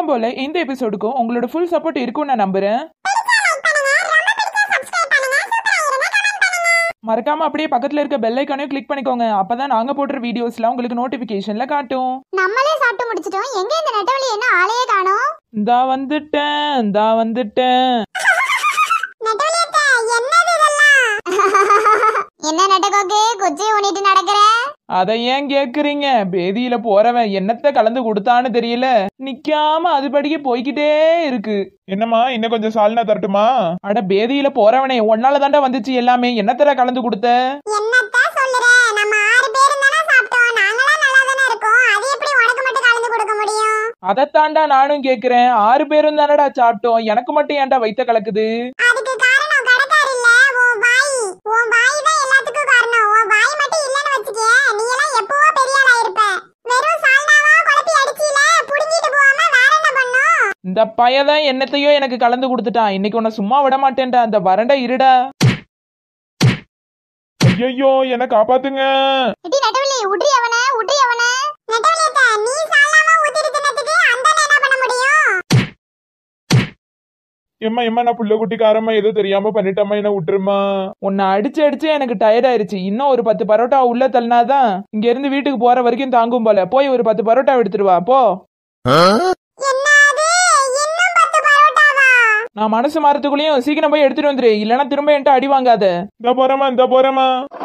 போல இந்த எபிசோடுக்கும் உங்களோட ஃபுல் சப்போர்ட் இருக்கும் நான் நம்புறேன் மறக்காம அப்படியே பக்கத்துல இருக்க பெல் ஐக்கானையும் கிளிக் பண்ணிக்கோங்க அப்பதான் நாங்க போடுற வீடியோஸ்லாம் உங்களுக்கு நோட்டிபிகேஷன்ல காட்டும் நம்மளே சாப்பிட்டு முடிச்சிட்டோம் எங்க இந்த நெட்டவழி என்ன ஆளையே காணோம் இந்தா வந்துட்டேன் இந்தா வந்துட்டேன் என்ன நெட்டகோக்கு குச்சி ஊனிட்டு நடக்கிற அதை ஏன் கேக்குறீங்க பேதியில போறவன் என்னத்த கலந்து கொடுத்தான்னு தெரியல நிக்காம அதுபடியே போய்கிட்டே இருக்கு என்னம்மா இன்னும் கொஞ்சம் சால்னா தரட்டுமா அட பேதியில போறவனே ஒன்னால தாண்டா வந்துச்சு எல்லாமே என்னத்தர கலந்து கொடுத்த என்னத்த சொல்லுற நம்ம ஆறு பேரும் தானே சாப்பிட்டோம் நாங்களாம் நல்லா தானே இருக்கோம் அது எப்படி உனக்கு மட்டும் கலந்து கொடுக்க முடியும் அதைத்தாண்டா நானும் கேக்குறேன் ஆறு பேரும் தானடா சாப்பிட்டோம் எனக்கு மட்டும் ஏன்டா வைத்த கலக்குது அதுக்கு காரணம் கடைக்கார இல்ல உன் வாய் உன் வாய் தான் எல்லாத்துக்கும் காரணம் உன் வாய் மட்டும் இல்லன்னு வச்சுக்க நீ எல்லாம் எப்பவோ பெரிய ஆளா இருப்ப வெறும் சால்னாவா குழப்பி அடிச்சில புடுங்கிட்டு போகாம வேற என்ன பண்ணும் இந்த பையதான் என்னத்தையோ எனக்கு கலந்து கொடுத்துட்டான் இன்னைக்கு உன்னை சும்மா விட மாட்டேன்டா அந்த வரண்ட இருடா ஐயோ என்ன காப்பாத்துங்க இடி நெட்டவலி உட்ரி அவன உட்ரி அவன நெட்டவலி அக்கா நீ சால்னாவா ஊத்திட்டு தின்னதுக்கு அந்த என்ன பண்ண முடியும் எம்மா எம்மா நான் புள்ள குட்டிக்காரம்மா ஏதோ தெரியாம பண்ணிட்டம்மா என்ன விட்டுருமா உன்னை அடிச்சு அடிச்சு எனக்கு டயர்ட் ஆயிருச்சு இன்னும் ஒரு பத்து பரோட்டா உள்ள தள்ளினாதான் இங்க இருந்து வீட்டுக்கு போற வரைக்கும் தாங்கும் போல போய் ஒரு பத்து பரோட்டா எடுத்துட்டு வா போ என்னது இன்னும் பத்து பரோட்டாவா நான் மனசு மாறத்துக்குள்ளேயும் சீக்கிரம் போய் எடுத்துட்டு வந்துரு இல்லைன்னா திரும்ப என்கிட்ட அடி வாங்காத இந்த போறேம்மா இந்த போறேம்மா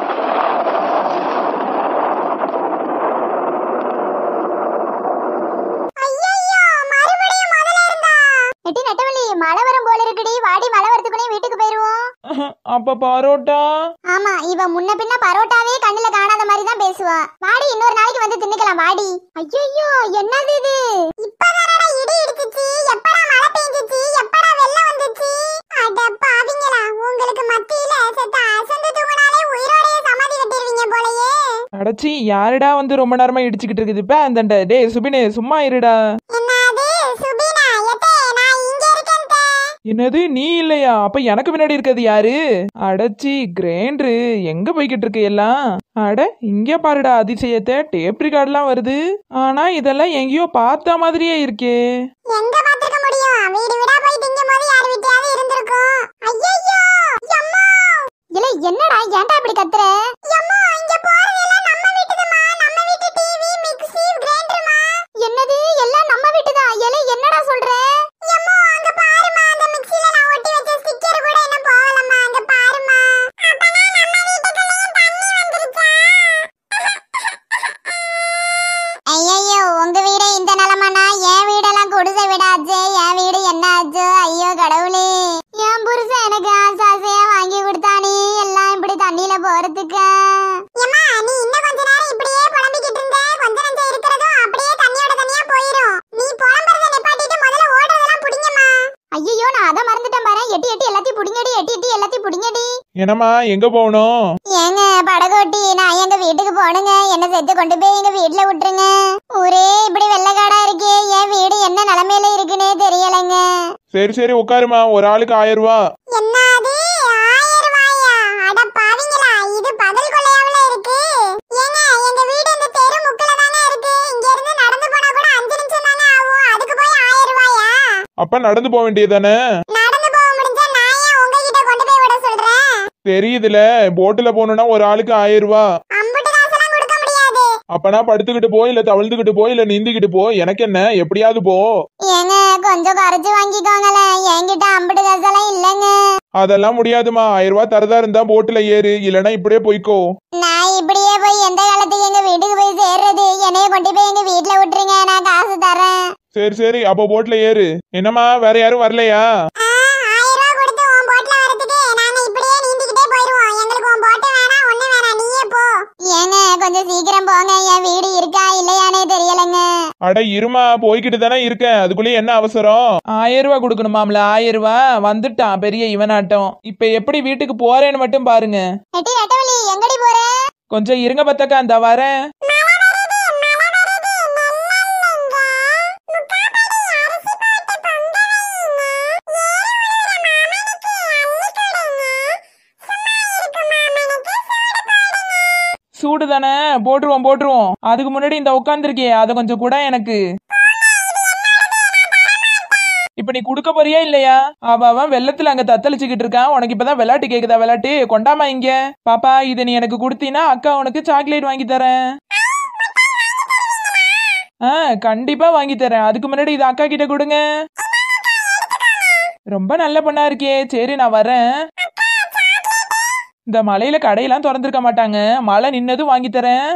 ஐயையோ மறுபடியும் முதல்ல இருந்தா எட்டி நெட்டவலி மழை வரும் போல இருக்குடி வாடி மழை வரதுக்குள்ளே வீட்டுக்கு போயிருவோம் அப்ப பரோட்டா ஆமா இவ முன்ன பின்ன பரோட்டாவே கண்ணுல காணாத மாதிரி தான் பேசுவா வாடி இன்னொரு நாளைக்கு வந்து தின்னுக்கலாம் வாடி ஐயோ என்னது இது இப்பதானடா இடி இடிச்சிச்சு எப்படா மழை பெஞ்சிச்சு எப்படா வெள்ளம் வந்துச்சு அட பாவிங்களா உங்களுக்கு மத்தியில செத்த அசந்து தூங்கினாலே உயிரோடயே சமாதி கட்டிடுவீங்க போலயே அடைச்சி யாருடா வந்து ரொம்ப நேரமா இடிச்சுக்கிட்டு இருக்குது இப்ப அந்த டேய் சுபினே சும்மா இருடா என்னது சுபினா எத்தே நான் இங்க இருக்கேன் தே. என்னது நீ இல்லையா அப்ப எனக்கு பின்னாடி இருக்கிறது யாரு அடச்சி கிரைண்டரு எங்க போய்கிட்டு இருக்கு எல்லாம் அட இங்க பாருடா அதிசயத்தை டேப் ரெக்கார்ட்லாம் வருது ஆனா இதெல்லாம் எங்கேயோ பார்த்த மாதிரியே இருக்கே எங்க பாத்துக்க முடியும் வீடு வீடா போய் திங்கும் போது யார் வீட்லயாவது இருந்திருக்கும் ஐயோ அம்மா இல்ல என்னடா ஏன்டா இப்படி கத்துற அம்மா இங்க போறதெல்லாம் நம்ம வீட்டுதுமா நம்ம வீட்டு டிவி மிக்ஸி கிரைண்டர்மா என்னது எல்லாம் நம்ம வீட்டுதா எல என்னடா சொல்ற அம்மா அங்க பாருமா அந்த மிக்ஸில நான் ஒட்டி வச்ச ஸ்டிக்கர் கூட இன்னும் போகலமா அங்க பாருமா அப்பனா நம்ம வீட்டுக்குள்ளேயும் தண்ணி வந்துருச்சா ஐயோ உங்க வீடு இந்த நிலமனா என் வீடெல்லாம் குடிசை வீடாச்சு என் வீடு என்ன ஆச்சு ஐயோ கடவுளே என் புருஷன் எனக்கு ஆசை ஆசையா வாங்கி கொடுத்தானே எல்லாம் இப்படி தண்ணியில போறதுக்கு ஏமா நீ இன்னும் கொஞ்ச நேரம் இப்படியே புலம்பிக்கிட்டு இருந்த கொஞ்ச நஞ்சம் இருக்கிறதும் அப்படியே தண்ணியோட தண்ணியா போயிரும் நீ புலம்புறத நிப்பாட்டிட்டு முதல்ல ஓடுறதெல்லாம் புடிங்கம்மா ஐயோ நான் அதை மறந்துட்டேன் பாரு எட்டி எட்டி எல்லாத்தையும் புடிங்கடி எட்டி எட்டி எல்லாத்தையும் புடிங்கடி என்னம்மா எங்க போகணும் ஏங்க படகோட்டி நான் எங்க வீட்டுக்கு போனுங்க என்ன செத்து கொண்டு போய் எங்க வீட்டுல விட்டுருங்க ஊரே இப்படி வெள்ளக்காடா இருக்கே என் வீடு என்ன நிலைமையில இருக்குன்னே தெரியலைங்க சரி சரி உட்காருமா ஒரு ஆளுக்கு ஆயிரம் ரூபா என்னது ஆயிரம் ரூபாயா அட பாவிங்களா இது பதில் கொள்ளையாவுல இருக்கு ஏங்க எங்க வீடு இந்த தெரு முக்குல தானே இருக்கு இங்க இருந்து நடந்து போனா கூட அஞ்சு நிமிஷம் தானே ஆகும் அதுக்கு போய் ஆயிரம் ரூபாயா அப்ப நடந்து போக வேண்டியதானே நடந்து போக முடிஞ்சா நான் ஏன் உங்ககிட்ட கொண்டு போய் விட சொல்றேன் தெரியுதுல போட்டுல போகணும்னா ஒரு ஆளுக்கு ஆயிரம் ரூபா அம்புட்டு காசெல்லாம் கொடுக்க முடியாது அப்பனா படுத்துக்கிட்டு போ இல்ல தவழ்ந்துகிட்டு போ இல்ல நீந்திக்கிட்டு போ எனக்கு என்ன எப்படியாவது போ ஏங்க கொஞ்சம் குறைச்சு வாங்கிக்கோங்களேன் என்கிட்ட அம்புட்டு காசெல்லாம் இல்லைங்க அதெல்லாம் முடியாதுமா ஆயிரம் ரூபாய் தரதா இருந்தா போட்டுல ஏறு இல்லனா இப்படியே போய்க்கோ நான் இப்படியே போய் எந்த காலத்துக்கு எங்க வீட்டுக்கு போய் சேர்றது என்னைய கொண்டு போய் எங்க வீட்டுல விட்டுருங்க நான் காசு தரேன் சரி சரி அப்போ போட்ல ஏறு என்னம்மா வேற யாரும் வரலையா ஆயிரம் ரூபாய் கொடுத்து உன் போட்ல வரதுக்கு நாங்க இப்படியே நீந்திக்கிட்டே போயிருவோம் எங்களுக்கு உன் போட்டு வேணாம் ஒண்ணு வேணாம் நீயே போ ஏங்க கொஞ்சம் சீக்கிரம் போங்க என் வீடு இருக்கா இல்லையானே தெரியலங்க அட இருமா போய்கிட்டு தானே இருக்கேன் அதுக்குள்ளேயே என்ன அவசரம் ஆயிரம் ரூபாய் கொடுக்கணுமாம்ல ஆயிரம் ரூபாய் வந்துட்டான் பெரிய இவனாட்டம் இப்ப எப்படி வீட்டுக்கு போறேன்னு மட்டும் பாருங்க நெட்டி நெட்டவலி எங்கடி போற கொஞ்சம் இருங்க பத்தக்கா அந்த வரேன் சூடு தானே போட்டுருவோம் போட்டுருவோம் அதுக்கு முன்னாடி இந்த உட்காந்துருக்கே அதை கொஞ்சம் கூட எனக்கு இப்ப நீ குடுக்க போறியா இல்லையா அவ அவன் வெள்ளத்துல அங்க தத்தளிச்சுக்கிட்டு இருக்கான் உனக்கு இப்பதான் விளையாட்டு கேக்குதா விளையாட்டு கொண்டாமா இங்க பாப்பா இத நீ எனக்கு கொடுத்தீனா அக்கா உனக்கு சாக்லேட் வாங்கி தரேன் ஆ கண்டிப்பா வாங்கி தரேன் அதுக்கு முன்னாடி இது அக்கா கிட்ட கொடுங்க ரொம்ப நல்ல பொண்ணா இருக்கே சரி நான் வரேன் இந்த மலையில கடையெல்லாம் திறந்திருக்க மாட்டாங்க மழை நின்னதும் வாங்கி தரேன்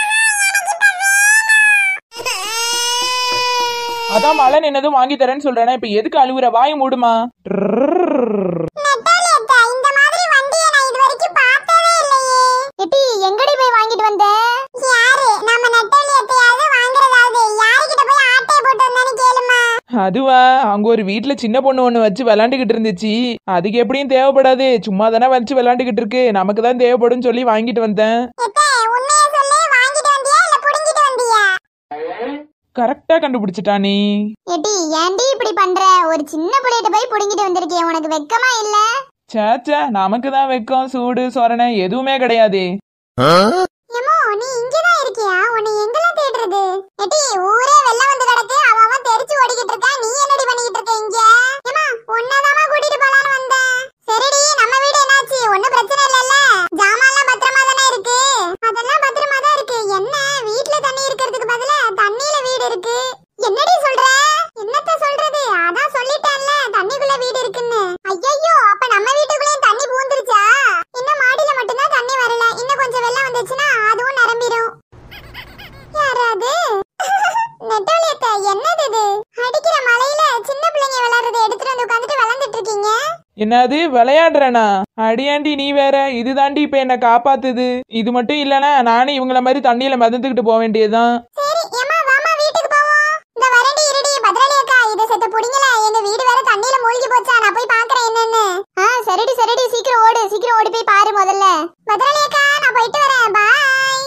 அதான் மழை நின்னதும் வாங்கி தரேன்னு சொல்றேன் இப்ப எதுக்கு அழுகுற வாய் மூடுமா நெட்டாலி அக்கா, இந்த மாதிரி வண்டியை நான் இது வரைக்கும் பார்த்ததே இல்லையே. எட்டி, எங்கடி போய் வாங்கிட்டு வந்த? யாரு? நம்ம நெட்டாலி அத்தையாவது வாங்குறதாவது. யாருகிட்ட போய் ஆட்டைய போட்டு வந்தான்னு கேளுமா. அதுவா அங்க ஒரு வீட்ல சின்ன பொண்ணு ஒண்ணு வச்சு விளாண்டுகிட்டு இருந்துச்சு அதுக்கு எப்படியும் தேவைப்படாது சும்மா தானே வச்சு விளாண்டுகிட்டு இருக்கு நமக்கு தான் தேவைப்படும் சொல்லி வாங்கிட்டு வந்தேன் எத்தே, உண்மையை சொல்லு, வாங்கிட்டு வந்தியா இல்ல புடுங்கிட்டு வந்தியா? கரெக்டா கண்டுபிடிச்சிட்டா நீ எட்டி, ஏன்டி இப்படி பண்ற? ஒரு சின்ன புள்ளைகிட்ட போய் புடுங்கிட்டு வந்திருக்கியே, உனக்கு வெக்கமா இல்ல? சேச்சே நமக்கு தான் வெக்கம் சூடு சொரணை எதுவுமே கிடையாது எம்மோ, நீ இங்கதான் இருக்கியா? உன்னை எங்கெல்லாம் தேடுறது? எட்டி, ஊரே வெள்ளம் வந்து கிடக்கு, அவன் அவன் தெரிச்சு ஓடிக்கிட்டு இருக்கான். நீ என்னடி பண்ணிக்கிட்டு இருக்க இங்க? ஏம்மா, உன்னதாம்மா கூட்டிட்டு போலான்னு வந்தேன். சரிடி, நம்ம வீடு என்னாச்சு? ஒண்ணும் பிரச்சனை இல்லைல்ல? ஜாமான்லாம் பத்திரமா தானே இருக்கு? அதெல்லாம் பத்திரமா தான் இருக்கு. என்ன, வீட்ல தண்ணி இருக்கிறதுக்கு பதிலா தண்ணியில வீடு இருக்கு. என்னடி சொல்ற? என்னத்த சொல்றது? அதான் சொல்லிட்டேன்ல, தண்ணிக்குள்ள வீடு இருக்குன்னு. ஐயையோ, அப்ப நம்ம வீட்டுக்குள்ளேயும் தண்ணி பூந்துருச்சா? இன்னும் மாடியில மட்டும்தான் தண்ணி வரல. இன்னும் கொஞ்சம் வெள்ளம் வந்துச்சுன்னா அதுவும் நிரம்பிடும். யாராது? நெட்டோலி அத்தை, என்னது இது? அடிக்கிற மழையில சின்ன பிள்ளைங்க விளையாடுறதை எடுத்துட்டு வந்து உட்காந்துட்டு விளையாண்டுட்டு இருக்கீங்க என்னது விளையாடுறேனா அடியாண்டி நீ வேற இதுதாண்டி இப்ப என்ன காப்பாத்துது இது மட்டும் இல்லனா நானும் இவங்கள மாதிரி தண்ணியில மிதந்துக்கிட்டு போக வேண்டியதுதான் சரி ஏமா வாமா வீட்டுக்கு போவோம் இந்த வரண்டி இருடி பத்ராளி அக்கா இத செத்த புடிங்கல எங்க வீடு வேற தண்ணியில மூழ்கி போச்சா நான் போய் பாக்குறேன் என்னன்னு ஆ சரிடி சரிடி சீக்கிரம் ஓடு சீக்கிரம் ஓடி போய் பாரு முதல்ல பத்ராளி அக்கா நான் போயிட்டு வரேன் பாய்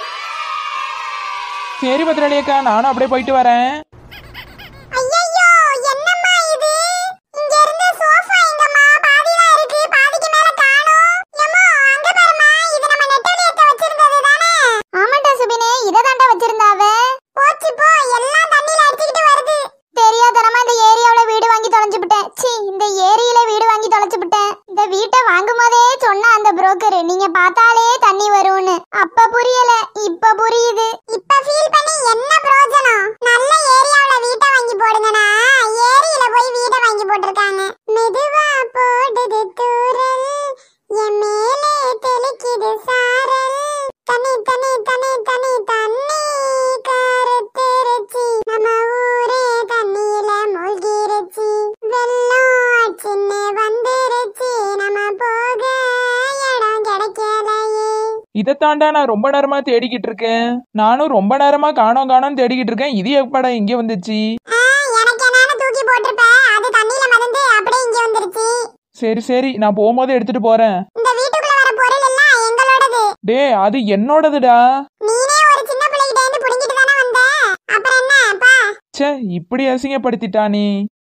சரி பத்திராளி அக்கா நானும் அப்படியே போயிட்டு வரேன் ஐயையோ என்னம்மா இது இங்க இருந்த சோஃபா எங்கம்மா பாதி தான் இருக்கு பாதிக்கு மேல காணோம் எம்மா அங்க பாரும்மா இது நம்ம நெட்டோலி அத்தை வச்சிருந்தது தானே ஆமாண்டா சுபினே இத தாண்டா வச்சிருந்தாவ போச்சு போ எல்லாம் தண்ணில அடிச்சிட்டு வருது தெரியாதனமா இந்த ஏரியாவுல வீடு வாங்கி தொலைஞ்சுபிட்டேன் சி இந்த ஏரியில வீடு வாங்கி தொலைச்சுபிட்டேன் இந்த வீட்டை வாங்கும் போதே சொன்ன அந்த புரோக்கர் நீங்க பார்த்தாலே தண்ணி வரும்னு அப்ப புரியல இப்ப புரியுது இப்ப ஃபீல் பண்ணி என்ன பிரயோஜனம் நல்ல ஏரியாவுல வீட்டை வாங்கி போடுங்கனா ஏரியில போய் வீட்டை வாங்கி போட்டிருக்காங்க மெதுவா போடுது தூரல் என் மேலே தெளிக்குது சாரல் தனி தனி தனி தனி தண்ணி கருத்துருச்சு நம்ம ஊரே தண்ணியில மூழ்கிருச்சு வெள்ளம் சின்ன வந்துருச்சு நம்ம போக இடம் கிடைக்கலையே இதைத்தாண்டா நான் ரொம்ப நேரமா தேடிக்கிட்டு இருக்கேன் நானும் ரொம்ப நேரமா காணோம் காணோம் தேடிக்கிட்டு இருக்கேன் இது எப்படா இங்க வந்துச்சு ஆ, எனக்கு என்னன்னு தூக்கி போட்டிருப்பேன் அது தண்ணியில மிதந்து அப்படியே இங்க வந்துருச்சு சரி சரி நான் போகும்போது எடுத்துட்டு போறேன் இந்த வீட்டுக்குள்ள வர பொருள் எல்லாம் எங்களோடது டே அது என்னோடதுடா நீனே ஒரு சின்ன பிள்ளைகிட்ட இருந்து புடுங்கிட்டு தானே வந்த அப்புறம் என்ன பா ச்சே இப்படி அசிங்கப்படுத்திட்டா நீ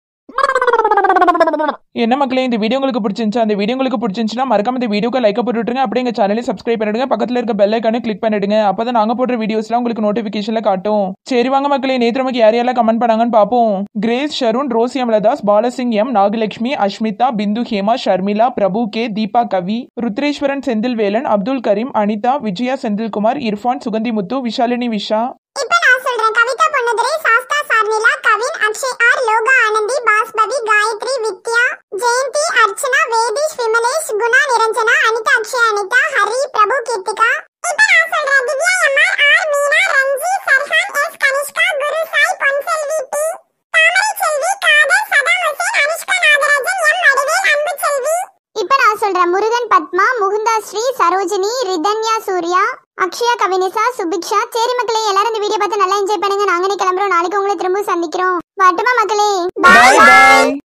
என்ன மக்களே இந்த வீடியோ உங்களுக்கு பிடிச்சிருந்துச்சு அந்த வீடியோ உங்களுக்கு பிடிச்சிருந்துச்சுன்னா மறக்காம இந்த வீடியோக்கு லைக் போட்டு விட்டுருங்க அப்படியே எங்க சேனலை சப்ஸ்கிரைப் பண்ணிடுங்க பக்கத்துல இருக்க பெல் ஐக்கானே கிளிக் பண்ணிடுங்க அப்பதான் நாங்க போடுற வீடியோஸ்லாம் உங்களுக்கு நோட்டிபிகேஷன்ல காட்டும் சரி வாங்க மக்களே நேற்று நமக்கு யார் யாரெல்லாம் கமெண்ட் பண்ணாங்கன்னு பார்ப்போம் Grace Sharun Rosy Amaladas Balasingh M Nagalakshmi Ashmitha Bindu Hema Sharmila Prabhu K Deepa Kavi Rudreswaran Senthilvelan Abdul Kareem Anitha Vijaya Senthilkumar Irfan Suganthi Muthu Vishalini Visha இப்ப நான் சொல்றேன் கவிதா பொன்னதுரை சாஸ்தா சார்னிலா கவின் அக்ஷய் ஆர் லோகா ஆனந்தி பாஸ்பவி காயத்ரி வித்யா ஜெயந்தி அர்ச்சனா வேதீஷ் விமலேஷ் குணா நிரஞ்சனா அனிதா அக்ஷய் அனிதா ஹரி பிரபு கீர்த்திகா இப்ப நான் சொல்றேன் Divya MR R Meena Ranji Farhan S Kanishka Guru Sai Ponselvi T Thamarai Selvi Kader Saddam Hussain Anishka Nagarajan M Vadivel Anbu Selvi இப்ப நான் சொல்றேன் முருகன் பத்மா முகுந்தா ஸ்ரீ சரோஜினி ரிதன்யா சூர்யா அக்ஷயா கவினிசா சுபிக்ஷா சரி மக்களே எல்லாரும் இந்த வீடியோ பார்த்து நல்லா என்ஜாய் பண்ணுங்க நாங்க கிளம்புறோம் நாளைக்கு உங்களை திரும்ப சந்திக்கிறோம் வாட்டுமா மக்களே பாய் பாய்